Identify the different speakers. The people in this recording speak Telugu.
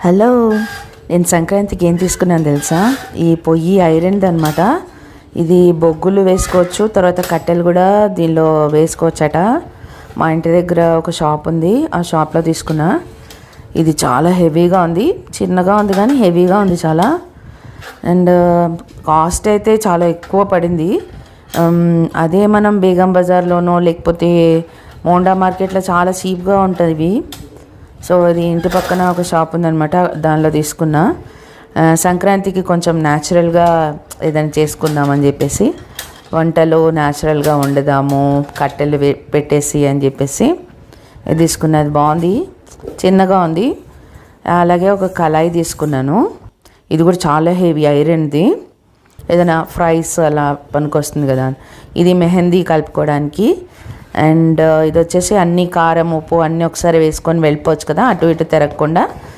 Speaker 1: హలో నేను సంక్రాంతికి ఏం తీసుకున్నాను తెలుసా ఈ పొయ్యి ఐరన్ది అనమాట ఇది బొగ్గులు వేసుకోవచ్చు తర్వాత కట్టెలు కూడా దీనిలో వేసుకోవచ్చట మా ఇంటి దగ్గర ఒక షాప్ ఉంది ఆ షాప్లో తీసుకున్నా ఇది చాలా హెవీగా ఉంది చిన్నగా ఉంది కానీ హెవీగా ఉంది చాలా అండ్ కాస్ట్ అయితే చాలా ఎక్కువ పడింది ఉమ్, అదే మనం బేగం బజార్లోనో లేకపోతే మోండా మార్కెట్లో చాలా చీప్గా ఉంటుంది ఇవి సో అది ఇంటి పక్కన ఒక షాప్ ఉందన్నమాట దానిలో తీసుకున్నా ఆ, సంక్రాంతికి కొంచెం న్యాచురల్గా ఏదైనా చేసుకుందామని చెప్పేసి వంటలు న్యాచురల్గా వండుదాము కట్టెలు వే- పెట్టేసి అని చెప్పేసి ఇది తీసుకున్నది బాగుంది చిన్నగా ఉంది అలాగే ఒక కళాయి తీసుకున్నాను ఇది కూడా చాలా హెవీ ఐరన్ది ఏదైనా ఫ్రైస్ అలా పనికొస్తుంది కదా ఇది మెహందీ కలుపుకోవడానికి అండ్ ఇది వచ్చేసి అన్ని కారం ఉప్పు అన్నీ ఒకసారి వేసుకొని వెళ్ళిపోవచ్చు కదా అటు ఇటు తిరగకుండా